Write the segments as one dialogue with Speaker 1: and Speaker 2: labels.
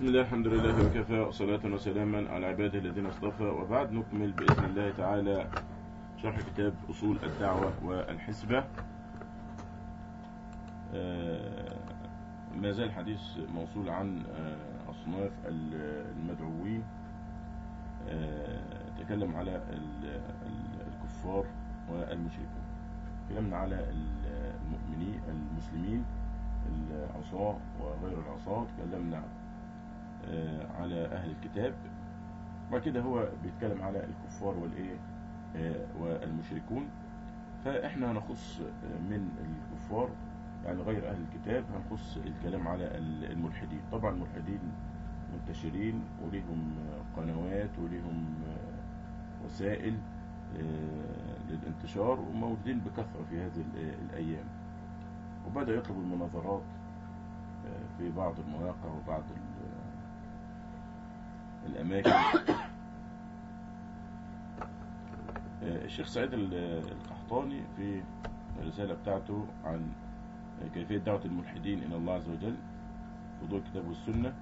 Speaker 1: بسم الله الحمد لله وكفى وصلاة وسلاما على عباده الذين اصطفى وبعد نكمل بإذن الله تعالى شرح كتاب أصول الدعوة والحسبة آه، ما زال الحديث موصول عن آه، أصناف ال- المدعوين آه، تكلم على ال- ال- الكفار والمشركون تكلمنا على ال- المؤمنين المسلمين العصاة وغير العصاة تكلمنا آه، على أهل الكتاب وبعد كده هو بيتكلم على الكفار والإيه آه، والمشركون فإحنا هنخص آه، من الكفار يعني غير أهل الكتاب هنخص الكلام على ال- الملحدين طبعا الملحدين منتشرين وليهم آه، قنوات وليهم آه، وسائل آه، للانتشار وموجودين بكثرة في هذه ال- الأيام وبدأ يطلب المناظرات آه، في بعض المواقع وبعض ال- الأماكن آه، الشيخ سعيد ال- القحطاني في الرسالة بتاعته عن كيفية دعوة الملحدين إلى الله عز وجل في ضوء الكتاب والسنة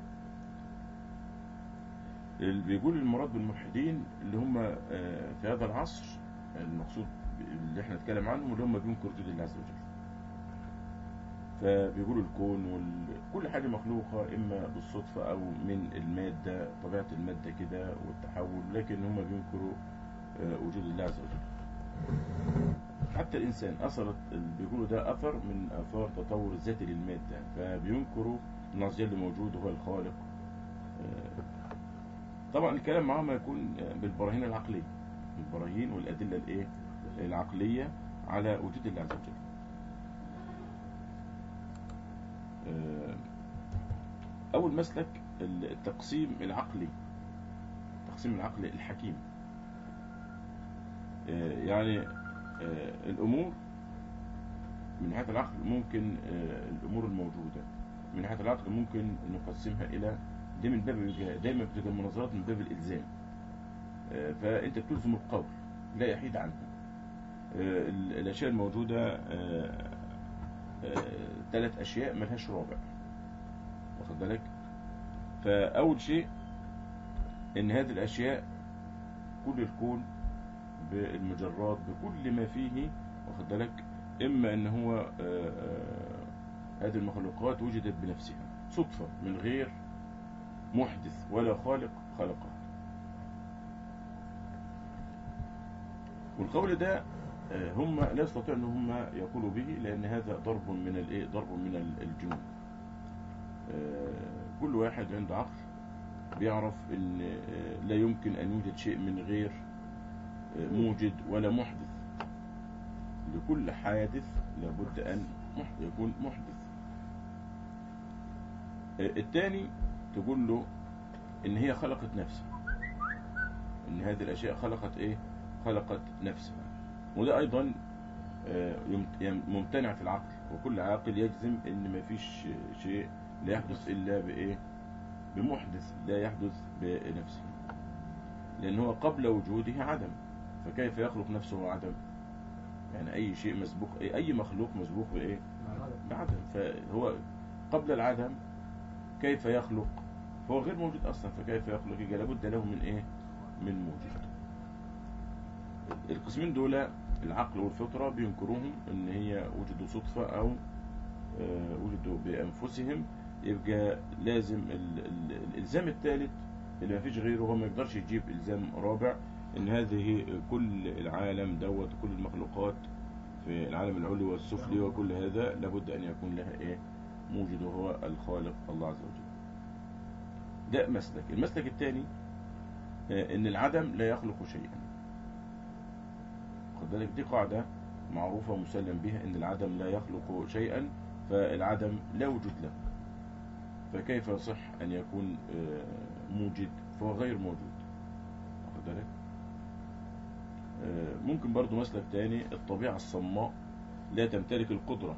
Speaker 1: اللي بيقول المراد بالملحدين اللي هم آه، في هذا العصر المقصود اللي احنا نتكلم عنهم اللي هم بينكروا وجود الله عز وجل فبيقولوا الكون وكل حاجة مخلوقة إما بالصدفة أو من المادة طبيعة المادة كده والتحول لكن هم بينكروا آه، وجود الله عز وجل حتى الإنسان أثرت بيقولوا ده أثر من آثار تطور الذاتي للمادة فبينكروا إن الله عز وجل موجود وهو الخالق آه، طبعا الكلام معاهم هيكون آه، بالبراهين العقلية البراهين والأدلة الإيه العقلية على وجود الله عز وجل آه، أول مسلك التقسيم العقلي التقسيم العقلي الحكيم آه، يعني آه، الأمور من ناحية العقل ممكن آه، الأمور الموجودة من ناحية العقل ممكن نقسمها إلى دي من باب الوجهة دايما بتبقى المناظرات من باب الإلزام آه، فأنت بتلزم القول لا يحيد عنه آه، ال- الأشياء الموجودة آه، ثلاث أشياء ملهاش رابع واخد بالك فأول شيء إن هذه الأشياء كل الكون بالمجرات بكل ما فيه واخد بالك إما إن هو آه، آه، هذه المخلوقات وجدت بنفسها صدفة من غير محدث ولا خالق خلقها والقول ده آه، هم لا يستطيع ان هم يقولوا به لان هذا ضرب من الايه ضرب من ال- الجنون آه، كل واحد عنده عقل بيعرف ان آه، لا يمكن ان يوجد شيء من غير آه، موجد ولا محدث لكل حادث لابد ان مح- يكون محدث آه، الثاني تقول له ان هي خلقت نفسها ان هذه الاشياء خلقت ايه خلقت نفسها وده ايضا آه، يمت- يم- ممتنع في العقل وكل عاقل يجزم ان ما فيش شيء لا يحدث الا بايه بمحدث لا يحدث بنفسه لان هو قبل وجوده عدم فكيف يخلق نفسه عدم يعني اي شيء مسبوق اي أي مخلوق مسبوق بايه بعدم فهو قبل العدم كيف يخلق فهو غير موجود اصلا فكيف يخلق يبقى لابد له من ايه من موجد القسمين دول العقل والفطرة بينكروهم ان هي وجدوا صدفة او آه، وجدوا بانفسهم يبقى لازم ال ال الالزام الثالث اللي ما فيش غيره هو ما يقدرش يجيب الزام رابع ان هذه كل العالم دوت كل المخلوقات في العالم العلوي والسفلي وكل هذا لابد ان يكون لها ايه موجد وهو الخالق الله عز وجل ده مسلك المسلك الثاني آه، ان العدم لا يخلق شيئا خد بالك دي قاعدة معروفة ومسلم بها ان العدم لا يخلق شيئا فالعدم لا وجود له فكيف يصح ان يكون آه، موجد فهو غير موجود واخد بالك آه، ممكن برضو مسلك تاني الطبيعة الصماء لا تمتلك القدرة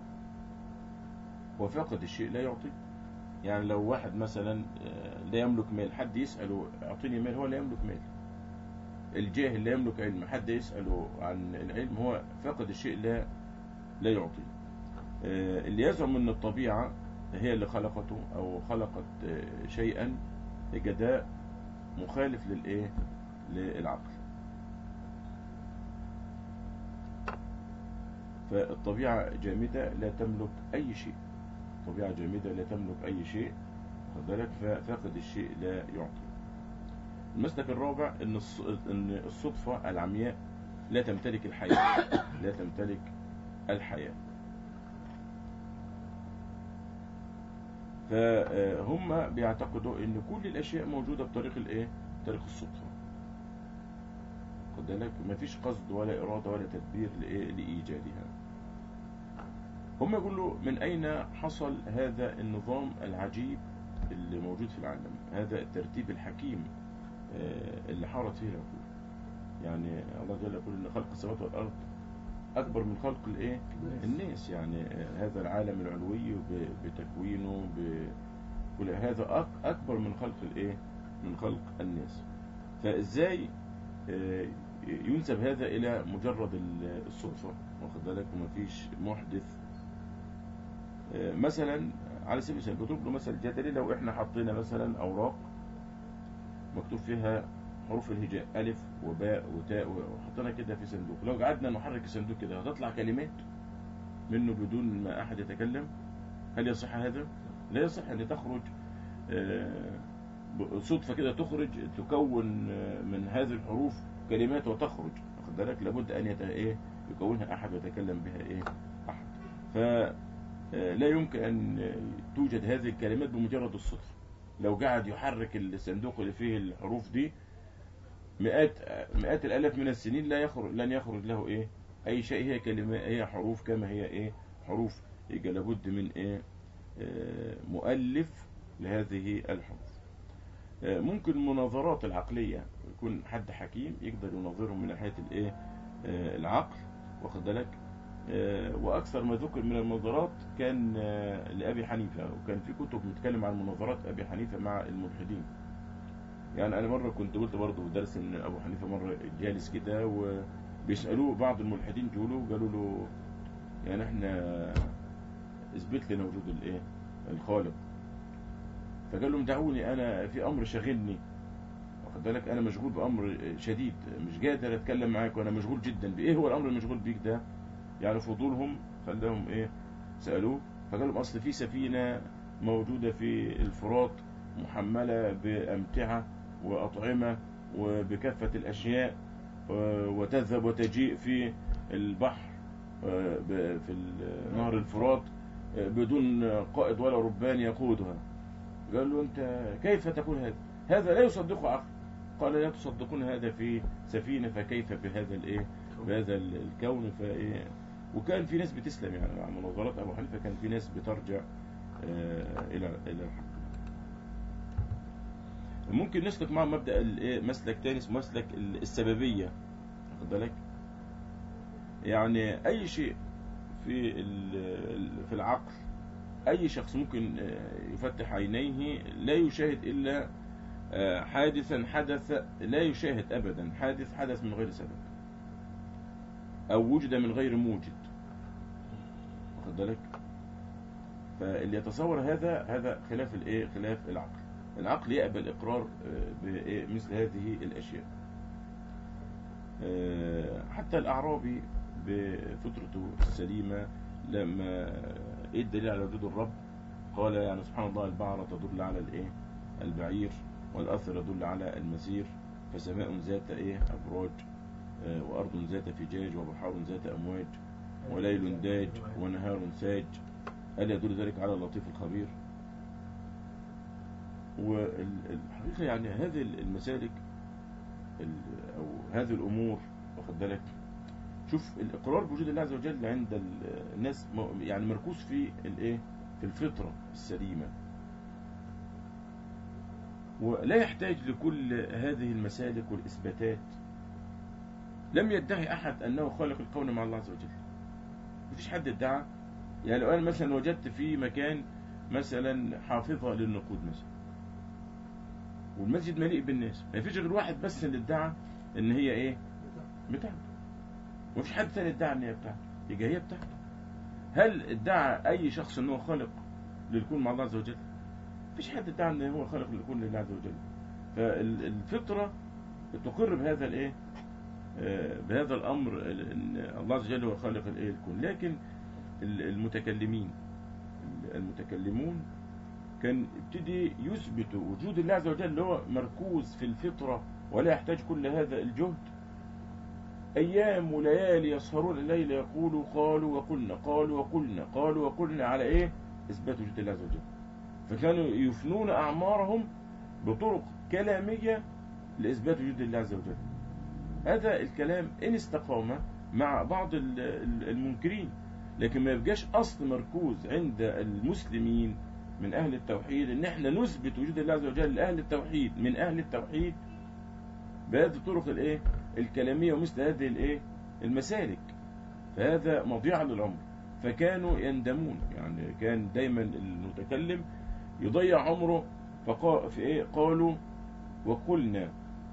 Speaker 1: وفقد الشيء لا يعطي يعني لو واحد مثلا آه، لا يملك مال حد يسأله اعطيني مال هو لا يملك مال الجاهل لا يملك علم حد يسأله عن العلم هو فقد الشيء لا لا يعطي آه، اللي يزعم ان الطبيعة هي اللي خلقته او خلقت آه، شيئا جداء مخالف للايه للعقل فالطبيعة جامدة لا تملك أي شيء طبيعة جامدة لا تملك أي شيء واخد بالك ففاقد الشيء لا يعطي المسلك الرابع إن الص- إن الصدفة العمياء لا تمتلك الحياة لا تمتلك الحياة فهم بيعتقدوا ان كل الاشياء موجوده بطريق الايه بطريق الصدفه خد بالك مفيش قصد ولا اراده ولا تدبير لايه لايجادها هم يقولوا من اين حصل هذا النظام العجيب اللي موجود في العالم هذا الترتيب الحكيم آه، اللي حارت فيه العقول يعني الله جل يقول ان خلق السماوات والارض اكبر من خلق الايه الناس يعني آه، هذا العالم العلوي ب- بتكوينه بكل هذا أك- اكبر من خلق الايه من خلق الناس فازاي آه، ينسب هذا الى مجرد ال- الصدفه واخد بالك ومفيش محدث آه، مثلا على سبيل المثال بضرب له مثل جدلي لو احنا حطينا مثلا اوراق مكتوب فيها حروف الهجاء ألف وباء وتاء وحطينا كده في صندوق لو قعدنا نحرك الصندوق كده هتطلع كلمات منه بدون ما أحد يتكلم هل يصح هذا؟ لا يصح أن تخرج آه، ب- صدفة كده تخرج تكون آه، من هذه الحروف كلمات وتخرج واخد بالك لابد أن يت... إيه يكونها أحد ويتكلم بها إيه أحد ف آه، لا يمكن أن آه، توجد هذه الكلمات بمجرد الصدفة لو قعد يحرك الصندوق اللي فيه الحروف دي مئات مئات الالاف من السنين لا يخرج لن يخرج له ايه اي شيء هي كلمه هي حروف كما هي ايه حروف يبقى لابد من ايه آه، مؤلف لهذه الحروف آه، ممكن المناظرات العقليه يكون حد حكيم يقدر يناظرهم من ناحيه الايه آه، العقل واخد بالك آه، واكثر ما ذكر من المناظرات كان آه، لابي حنيفه وكان في كتب بتتكلم عن مناظرات ابي حنيفه مع الملحدين يعني انا مره كنت قلت برضه في درس ان ابو حنيفه مره جالس كده وبيسالوه بعض الملحدين جولوا قالوا له يعني احنا اثبت لنا وجود الايه الخالق فقال لهم دعوني انا في امر شاغلني واخد بالك انا مشغول بامر شديد مش قادر اتكلم معاك وانا مشغول جدا بايه هو الامر المشغول بيك ده يعني فضولهم خلاهم ايه سالوه فقال لهم اصل في سفينه موجوده في الفرات محمله بامتعه واطعمه وبكافه الاشياء آه، وتذهب وتجيء في البحر آه، ب- في ال- نهر الفرات آه، بدون قائد ولا ربان يقودها قال له انت كيف تقول هذا هذا لا يصدقه عقل قال لا تصدقون هذا في سفينه فكيف بهذا الايه بهذا ال- الكون فايه وكان في ناس بتسلم يعني مع مناظرات ابو حنيفه كان في ناس بترجع آه، الى الى الحق ممكن نسلك معهم مبدا الايه مسلك تاني اسمه مسلك ال- السببيه واخد بالك يعني اي شيء في ال- ال- في العقل اي شخص ممكن آه، يفتح عينيه لا يشاهد الا آه، حادثا حدث لا يشاهد ابدا حادث حدث من غير سبب او وجد من غير موجد واخد بالك فاللي يتصور هذا هذا خلاف الايه خلاف العقل العقل يقبل اقرار آه، بمثل هذه الاشياء آه، حتى الاعرابي بفطرته السليمه لما ايه الدليل على وجود الرب قال يعني سبحان الله البعرة تدل على الايه البعير والاثر يدل على المسير فسماء ذات ايه ابراج آه، وارض ذات فجاج وبحار ذات امواج وليل داج ونهار ساج هل يدل ذلك على اللطيف الخبير والحقيقة يعني هذه المسالك ال- أو هذه الأمور واخد بالك شوف الإقرار بوجود الله عز وجل عند ال- الناس م- يعني مركوز في الإيه في الفطرة السليمة ولا يحتاج لكل هذه المسالك والإثباتات لم يدعي أحد أنه خالق الكون مع الله عز وجل مفيش حد ادعى يعني لو أنا مثلا وجدت في مكان مثلا حافظة للنقود مثلا والمسجد مليء بالناس ما فيش غير واحد بس اللي ادعى ان هي ايه بتاعته ومفيش حد ثاني ادعى ان هي بتاعته يبقى هي بتاعته هل ادعى اي شخص ان هو خالق للكون مع الله عز وجل مفيش حد ادعى ان هو خالق للكون لله عز وجل فالفطره تقر بهذا الايه آه، بهذا الامر ان الله عز وجل هو خالق الايه الكون لكن ال- المتكلمين المتكلمون كان ابتدي يثبت وجود الله عز وجل اللي هو مركوز في الفطره ولا يحتاج كل هذا الجهد أيام وليالي يسهرون الليل يقولوا قالوا وقلنا قالوا وقلنا قالوا وقلنا على إيه؟ إثبات وجود الله عز وجل فكانوا يفنون أعمارهم بطرق كلامية لإثبات وجود الله عز وجل هذا الكلام إن استقام مع بعض ال- ال- المنكرين لكن ما يبقاش أصل مركوز عند المسلمين من أهل التوحيد إن إحنا نثبت وجود الله عز وجل لأهل التوحيد من أهل التوحيد بهذه الطرق الإيه؟ الكلامية ومثل هذه الايه المسالك فهذا مضيعة للعمر فكانوا يندمون يعني كان دايما المتكلم يضيع عمره فقا في ايه قالوا وقلنا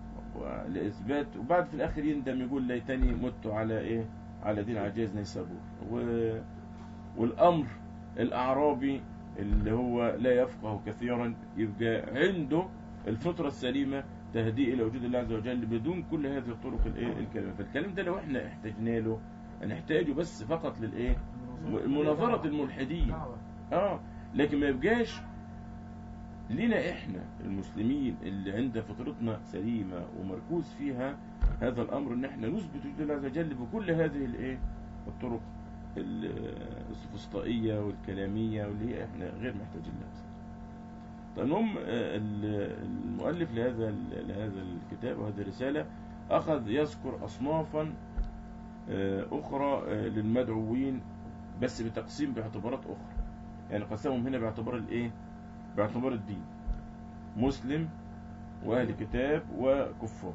Speaker 1: لإثبات وبعد في الآخر يندم يقول ليتني مت على ايه على دين عجاز نيسابور و... والأمر الأعرابي اللي هو لا يفقه كثيرا يبقى عنده الفطرة السليمة تهديه الى وجود الله عز وجل بدون كل هذه الطرق الايه الكلام فالكلام ده لو احنا احتاجنا له نحتاجه بس فقط للايه مناظره الملحدين
Speaker 2: دعوة.
Speaker 1: اه لكن ما يبقاش لنا احنا المسلمين اللي عند فطرتنا سليمه ومركوز فيها هذا الامر ان احنا نثبت وجود الله عز وجل بكل هذه الايه الطرق ال- السفسطائيه والكلاميه واللي هي احنا غير محتاجين لها أصلاً. طيب المهم آه، ال- المؤلف لهذا ال- لهذا الكتاب وهذه الرسالة أخذ يذكر أصنافا آه، أخرى آه، للمدعوين بس بتقسيم باعتبارات أخرى يعني قسمهم هنا باعتبار الإيه؟ باعتبار الدين مسلم وأهل كتاب وكفار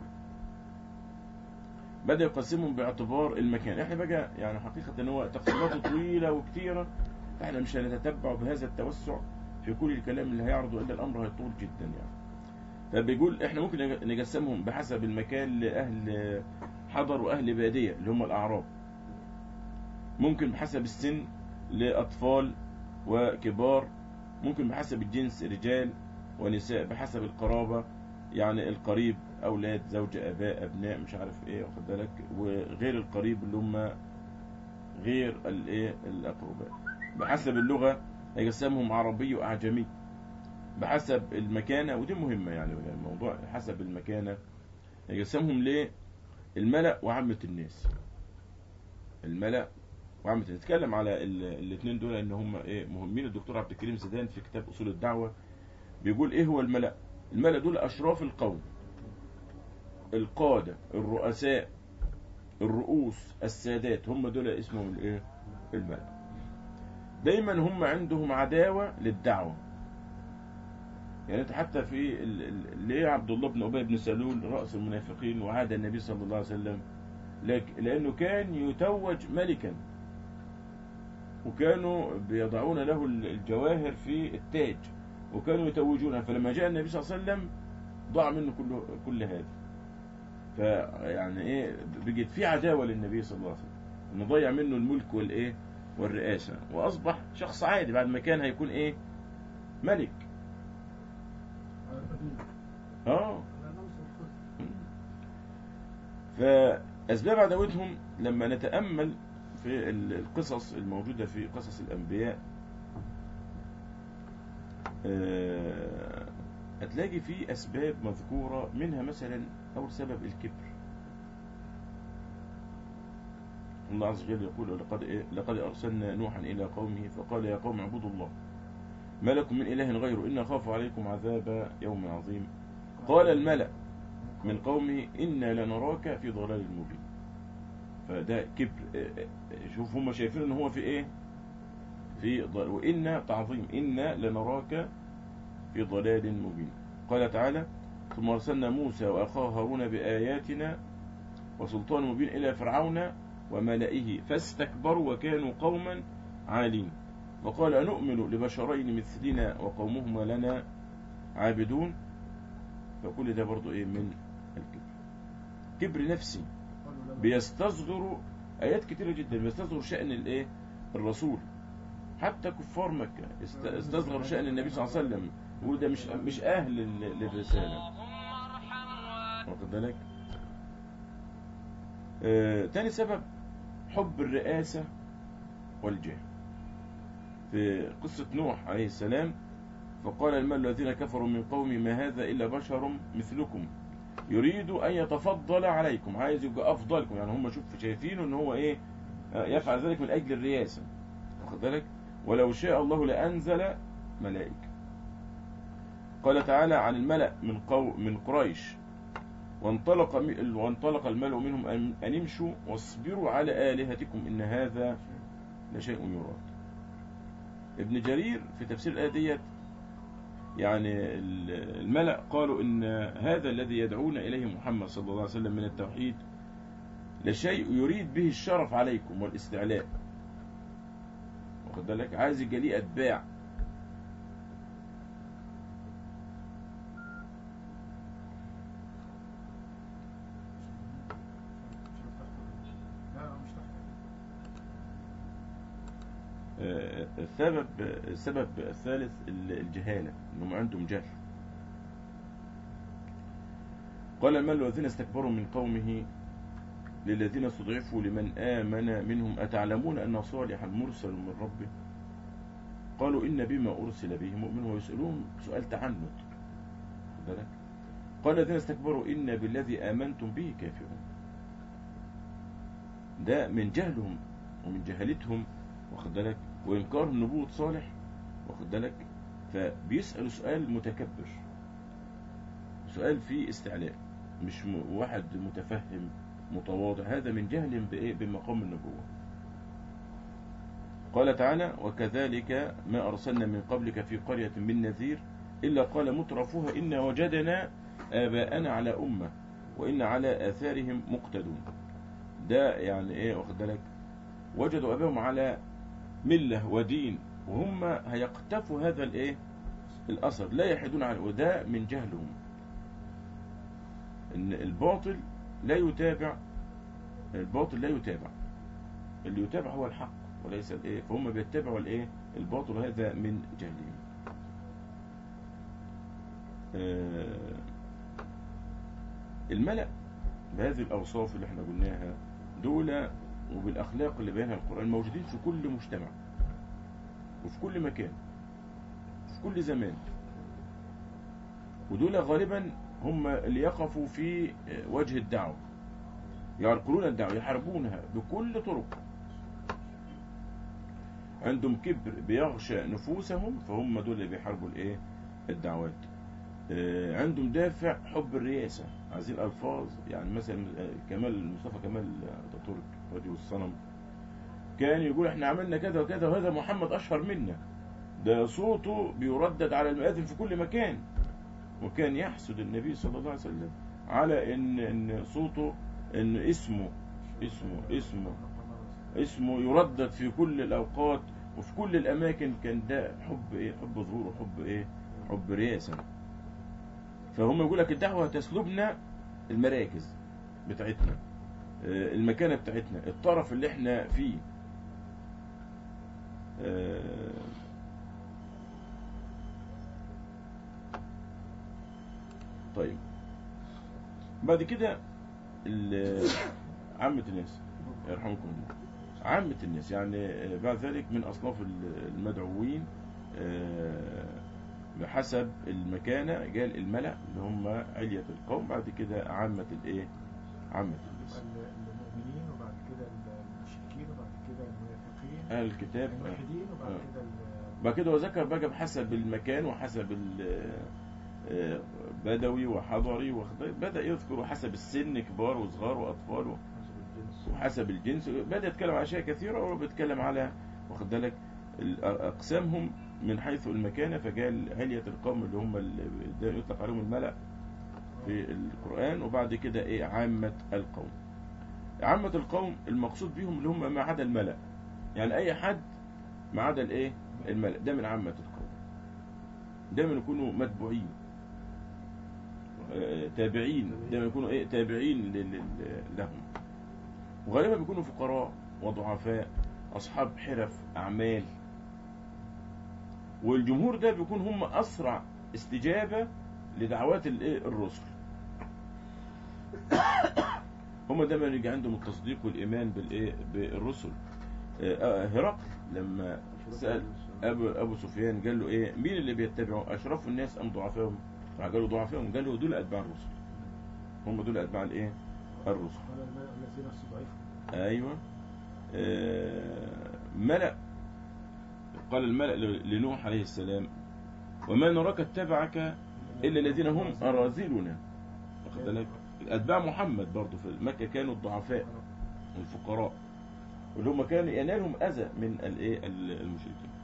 Speaker 1: بدأ يقسمهم باعتبار المكان احنا بقى يعني حقيقة ان هو تقسيماته طويلة وكتيرة احنا مش هنتتبع بهذا التوسع في كل الكلام اللي هيعرضه الا الامر هيطول جدا يعني فبيقول احنا ممكن نج- نقسمهم بحسب المكان لاهل حضر واهل باديه اللي هم الاعراب ممكن بحسب السن لاطفال وكبار ممكن بحسب الجنس رجال ونساء بحسب القرابه يعني القريب اولاد زوجة اباء ابناء مش عارف ايه واخد بالك وغير القريب اللي هم غير الايه الاقرباء بحسب اللغه هيقسمهم عربي واعجمي بحسب المكانه ودي مهمه يعني الموضوع حسب المكانه هيقسمهم للملأ وعامة الناس الملأ وعامة الناس نتكلم على الاثنين دول ان هم ايه مهمين الدكتور عبد الكريم زيدان في كتاب اصول الدعوه بيقول ايه هو الملأ الملأ دول اشراف القوم القاده الرؤساء الرؤوس السادات هم دول اسمهم الايه الملأ دايما هم عندهم عداوة للدعوة يعني انت حتى في ال- ال- ليه عبد الله بن ابي بن سلول راس المنافقين وعاد النبي صلى الله عليه وسلم لك- لانه كان يتوج ملكا وكانوا بيضعون له ال- الجواهر في التاج وكانوا يتوجونها فلما جاء النبي صلى الله عليه وسلم ضاع منه كل كل هذا فيعني ايه بقت في عداوه للنبي صلى الله عليه وسلم انه ضيع منه الملك والايه والرئاسه واصبح شخص عادي بعد ما كان هيكون ايه ملك
Speaker 2: على المدينة.
Speaker 1: اه
Speaker 2: على نمس الخط.
Speaker 1: فأسباب عداوتهم لما نتأمل في ال- القصص الموجودة في قصص الأنبياء آه، هتلاقي في أسباب مذكورة منها مثلا أول سبب الكبر الله عز وجل يقول لقد, إيه؟ لقد أرسلنا نوحا إلى قومه فقال يا قوم اعبدوا الله ما لكم من إله غيره إن أخاف عليكم عذاب يوم عظيم قال الملأ من قومه إنا لنراك في ضلال مبين فده كبر آه، آه، شوف هم شايفين ان هو في ايه في ضلال وإنا تعظيم إنا لنراك في ضلال مبين قال تعالى ثم أرسلنا موسى وأخاه هارون بآياتنا وسلطان مبين إلى فرعون وملئه فاستكبروا وكانوا قوما عالين وقال أنؤمن لبشرين مثلنا وقومهما لنا عابدون فكل ده برضو ايه من الكبر كبر نفسي
Speaker 2: قالوا لما-
Speaker 1: بيستصغروا ايات كتيرة جدا بيستصغروا شأن الايه الرسول حتى كفار مكة است- استصغر شأن النبي صلى الله عليه وسلم وده مش مش أهل لل- للرسالة واخد بالك آه، تاني سبب حب الرئاسة والجاه في قصة نوح عليه السلام فقال المال الذين كفروا من قومي ما هذا إلا بشر مثلكم يريد أن يتفضل عليكم عايز يبقى أفضلكم يعني هم شوف شايفينه إن هو إيه آه، يفعل ذلك من أجل الرياسة واخد بالك ولو شاء الله لأنزل ملائكة قال تعالى عن الملأ من قو من قريش وانطلق م- وانطلق الملأ منهم أن أن امشوا واصبروا على آلهتكم إن هذا لشيء يراد ابن جرير في تفسير الآية ديت يعني ال- الملأ قالوا إن هذا الذي يدعون إليه محمد صلى الله عليه وسلم من التوحيد لشيء يريد به الشرف عليكم والاستعلاء واخد بالك عايز يبقى ليه أتباع
Speaker 2: لا مش تحت
Speaker 1: آه، السبب السبب الثالث ال- الجهالة انهم عندهم جهل قال المال الذين استكبروا من قومه للذين استضعفوا لمن آمن منهم أتعلمون أن صالحا مرسل من ربه قالوا إن بما أرسل به مؤمن ويسألون سؤال تعنت خد بالك قال الذين استكبروا إن بالذي آمنتم به كافرون ده من جهلهم ومن جهلتهم واخد بالك وإنكارهم نبوة صالح واخد بالك فبيسألوا سؤال متكبر سؤال فيه استعلاء مش م- واحد متفهم متواضع هذا من جهل بإيه بمقام النبوة قال تعالى وكذلك ما أرسلنا من قبلك في قرية من نذير إلا قال مترفوها إنا وجدنا آباءنا على أمة وإن على آثارهم مقتدون ده يعني إيه واخد بالك وجدوا أباهم على ملة ودين وهم هيقتفوا هذا الإيه الأثر لا يحيدون عنه وده من جهلهم إن الباطل لا يتابع الباطل لا يتابع اللي يتابع هو الحق وليس الايه فهم بيتبعوا الايه الباطل هذا من جهلهم آه، الملأ بهذه الأوصاف اللي احنا قلناها دول وبالأخلاق اللي بينها القرآن موجودين في كل مجتمع وفي كل مكان في كل زمان ودول غالبا هم اللي يقفوا في وجه الدعوة يعرقلون الدعوة يحاربونها بكل طرق عندهم كبر بيغشى نفوسهم فهم دول اللي بيحاربوا الايه الدعوات آه، عندهم دافع حب الرئاسة عايزين ألفاظ يعني مثلا آه، كمال مصطفى كمال اتاتورك راديو الصنم كان يقول احنا عملنا كذا وكذا وهذا محمد أشهر منا ده صوته بيردد على المآذن في كل مكان وكان يحسد النبي صلى الله عليه وسلم على ان ان صوته ان اسمه اسمه اسمه اسمه يردد في كل الاوقات وفي كل الاماكن كان ده حب ايه حب ظهور وحب ايه حب رياسه فهم يقول لك الدعوه تسلبنا المراكز بتاعتنا آه، المكانه بتاعتنا الطرف اللي احنا فيه آه، طيب بعد كده ال- عامة الناس يرحمكم الله عامة الناس يعني آه، بعد ذلك من أصناف ال- المدعوين آه، بحسب المكانة قال الملأ اللي هم علية القوم بعد كده عامة الايه عامة الناس
Speaker 2: يبقى ال- المؤمنين وبعد كده المشركين وبعد كده المنافقين
Speaker 1: أهل الكتاب آه.
Speaker 2: الملحدين وبعد
Speaker 1: آه.
Speaker 2: كده ال-
Speaker 1: بعد كده هو ذكر بقى بحسب المكان وحسب ال- آه، بدوي وحضري واخد- بدأ يذكر حسب السن كبار وصغار وأطفال و- وحسب الجنس بدأ يتكلم على أشياء كثيرة وهو بيتكلم على واخد بالك ال- أقسامهم من حيث المكانة فقال علية القوم اللي هم اللي ده يطلق عليهم الملأ في القرآن وبعد كده إيه عامة القوم عامة القوم المقصود بهم اللي هم ما عدا الملأ يعني أي حد ما عدا الإيه الملأ ده من عامة القوم دايما يكونوا متبوعين آه، تابعين دايما يكونوا إيه تابعين لل- لل- لهم وغالبا بيكونوا فقراء وضعفاء أصحاب حرف أعمال والجمهور ده بيكون هم اسرع استجابه لدعوات الايه الرسل هم دايما يجي عندهم التصديق والايمان بالايه بالرسل آه، آه، هرقل لما سال ابو ابو سفيان قال له ايه مين اللي بيتبعوا اشراف الناس ام ضعفائهم راح قال له ضعفائهم قال له دول اتباع الرسل هم دول اتباع الايه الرسل
Speaker 2: قال الملأ الذين استضعفوا
Speaker 1: ايوه آه، ملأ قال الملأ ل- لنوح عليه السلام وما نراك اتبعك الا الذين هم اراذلنا واخد بالك اتباع محمد برضه في مكه كانوا الضعفاء الفقراء واللي هم كان ينالهم اذى من الايه ال- المشركين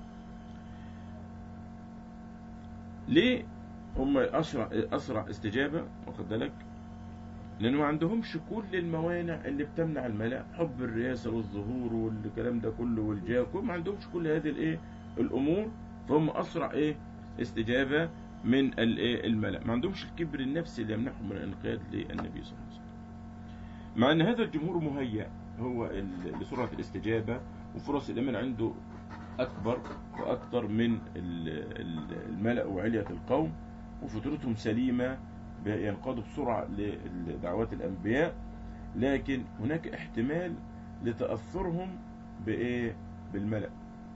Speaker 1: ليه هم اسرع اسرع استجابه واخد بالك لانه ما عندهمش كل الموانع اللي بتمنع الملأ حب الرئاسه والظهور والكلام ده كله والجاه كل ما عندهمش كل هذه الايه الامور فهم اسرع ايه استجابه من الايه الملأ ما عندهمش الكبر النفسي اللي يمنعهم من الانقياد للنبي صلى الله عليه وسلم مع ان هذا الجمهور مهيأ هو ال- لسرعه الاستجابه وفرص الايمان عنده اكبر واكثر من ال- ال- الملأ وعلية القوم وفطرتهم سليمه ينقادوا بسرعه لدعوات الانبياء لكن هناك احتمال لتاثرهم بايه بالملأ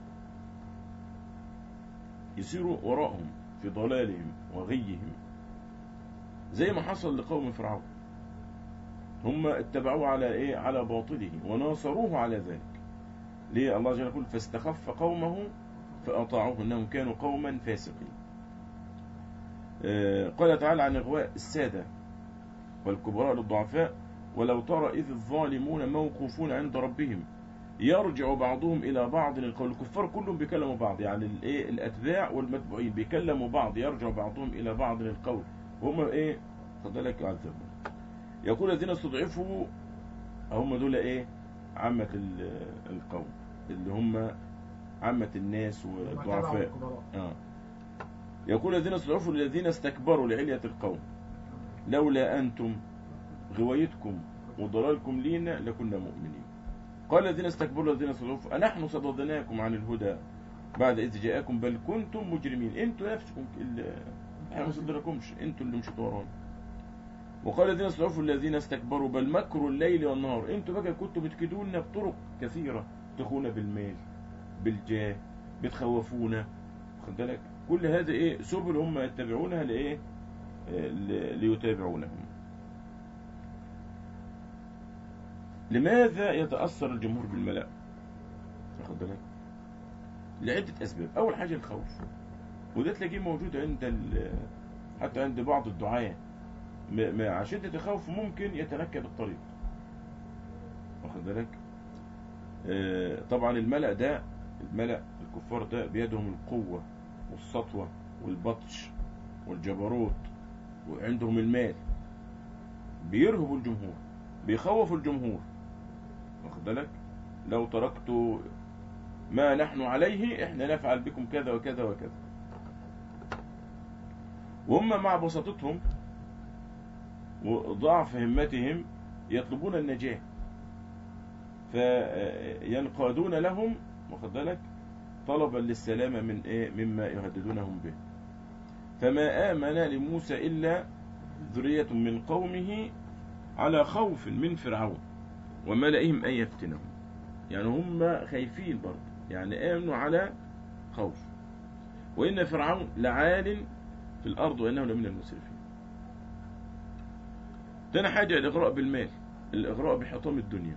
Speaker 1: يسيروا وراءهم في ضلالهم وغيهم زي ما حصل لقوم فرعون هم اتبعوه على ايه على باطله وناصروه على ذلك ليه الله جل يقول فاستخف قومه فأطاعوه انهم كانوا قوما فاسقين آه، قال تعالى عن اغواء الساده والكبراء للضعفاء ولو ترى اذ الظالمون موقوفون عند ربهم يرجع بعضهم الى بعض القول الكفار كلهم بيكلموا بعض يعني الايه الاتباع والمتبوعين بيكلموا بعض يرجع بعضهم الى بعض القول وهم ايه خد بالك يعذبون يقول الذين استضعفوا هم دول ايه عامة ال- القوم اللي هم عامة الناس
Speaker 2: هم تبعوا
Speaker 1: والضعفاء
Speaker 2: الكبراء.
Speaker 1: آه. يقول الذين استضعفوا للذين استكبروا لعلية القوم لولا أنتم غوايتكم وضلالكم لينا لكنا مؤمنين قال الذين استكبروا الذين استضعفوا أنحن صددناكم عن الهدى بعد إذ جاءكم بل كنتم مجرمين انتوا نفسكم اللي احنا ما صدركمش انتوا اللي مشيتوا ورانا وقال الذين استضعفوا الذين استكبروا بل مكروا الليل والنهار انتوا بقى كنتوا بتكيدونا بطرق كثيرة تخونا بالمال بالجاه بتخوفونا خد بالك كل هذا ايه سبل هم يتبعونها لايه آه، ل- ليتابعونهم لماذا يتأثر الجمهور بالملأ واخد بالك لعدة أسباب أول حاجة الخوف وده تلاقيه موجود عند ال- حتى عند بعض الدعاة م- مع شدة الخوف ممكن يتنكب الطريق واخد بالك آه، طبعا الملأ ده الملأ الكفار ده بيدهم القوة والسطوة والبطش والجبروت وعندهم المال بيرهبوا الجمهور بيخوفوا الجمهور واخد بالك لو تركت ما نحن عليه احنا نفعل بكم كذا وكذا وكذا وهم مع بساطتهم وضعف همتهم يطلبون النجاة فينقادون لهم واخد بالك طلبا للسلامة من ايه مما يهددونهم به فما آمن لموسى إلا ذرية من قومه على خوف من فرعون وملئهم أن يفتنهم يعني هم خايفين برضه يعني آمنوا على خوف وإن فرعون لعال في الأرض وإنه لمن المسرفين تاني حاجة الإغراء بالمال الإغراء بحطام الدنيا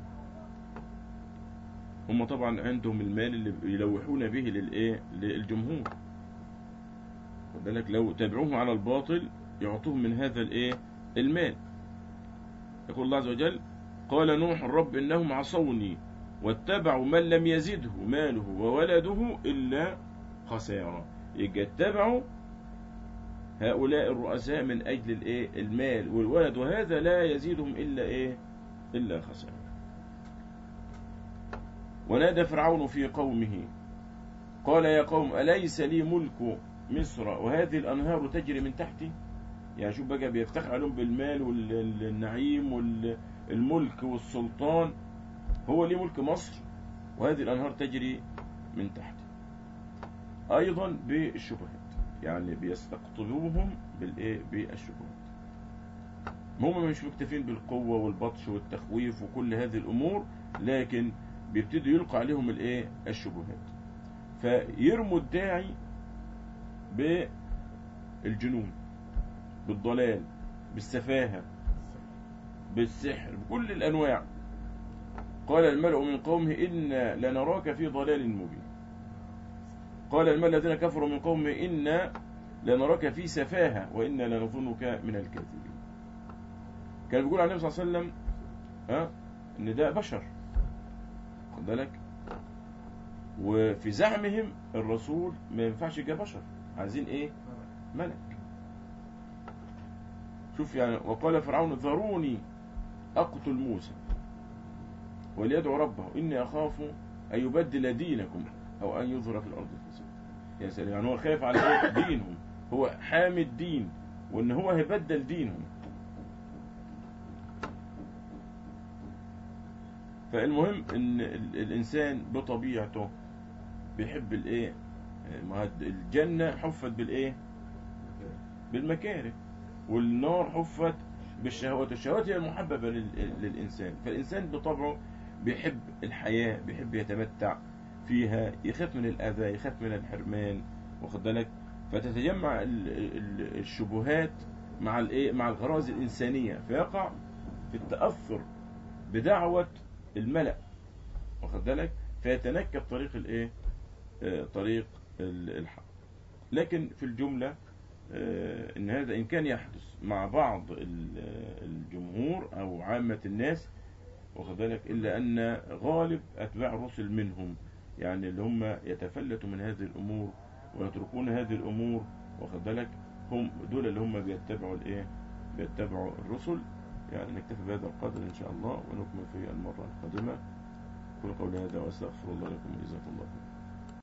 Speaker 1: هم طبعا عندهم المال اللي يلوحون به للإيه للجمهور خد بالك لو تابعوه على الباطل يعطوهم من هذا الإيه المال يقول الله عز وجل قال نوح الرب إنهم عصوني واتبعوا من لم يزده ماله وولده إلا خسارة يبقى اتبعوا هؤلاء الرؤساء من أجل الإيه المال والولد وهذا لا يزيدهم إلا إيه إلا خسارة ونادى فرعون في قومه قال يا قوم أليس لي ملك مصر وهذه الأنهار تجري من تحتي يعني شوف بقى بيفتخر عليهم بالمال والنعيم والملك والسلطان هو ليه ملك مصر وهذه الأنهار تجري من تحته ايضا بالشبهات يعني بيستقطبوهم بالايه بالشبهات هم مش مكتفين بالقوة والبطش والتخويف وكل هذه الامور لكن بيبتدوا يلقى عليهم الايه الشبهات فيرموا الداعي بالجنون بالضلال بالسفاهة بالسحر بكل الانواع قال الملأ من قومه إنا لنراك في ضلال مبين قال الملأ الذين كفروا من قومه إنا لنراك في سفاهة وإنا لنظنك من الكاذبين كان بيقول عن النبي صلى الله عليه وسلم ها ان ده بشر خد بالك وفي زعمهم الرسول ما ينفعش يبقى بشر عايزين ايه ملك شوف يعني وقال فرعون ذروني اقتل موسى وليدعو ربه اني اخاف ان يبدل دينكم او ان يظهر في الارض الفساد يا سلام يعني هو خايف على إيه؟ دينهم هو حامي الدين وان هو هيبدل دينهم فالمهم ان ال- الانسان بطبيعته بيحب الايه ما هي الجنة حفت بالايه بالمكاره والنار حفت بالشهوات الشهوات هي المحببة لل- للإنسان فالإنسان بطبعه بيحب الحياة بيحب يتمتع فيها يخاف من الأذى يخاف من الحرمان واخد بالك فتتجمع ال- ال- الشبهات مع الايه مع الغرائز الإنسانية فيقع في التأثر بدعوة الملأ واخد بالك فيتنكب طريق الايه آه، طريق ال- الحق لكن في الجملة آه، ان هذا ان كان يحدث مع بعض ال- الجمهور او عامة الناس واخد بالك الا ان غالب اتباع الرسل منهم يعني اللي هم يتفلتوا من هذه الامور ويتركون هذه الامور واخد بالك هم دول اللي هم بيتبعوا الايه بيتبعوا الرسل يعني نكتفي بهذا القدر ان شاء الله ونكمل في المرة القادمة كل قولي هذا واستغفر الله لكم وجزاكم الله خيرا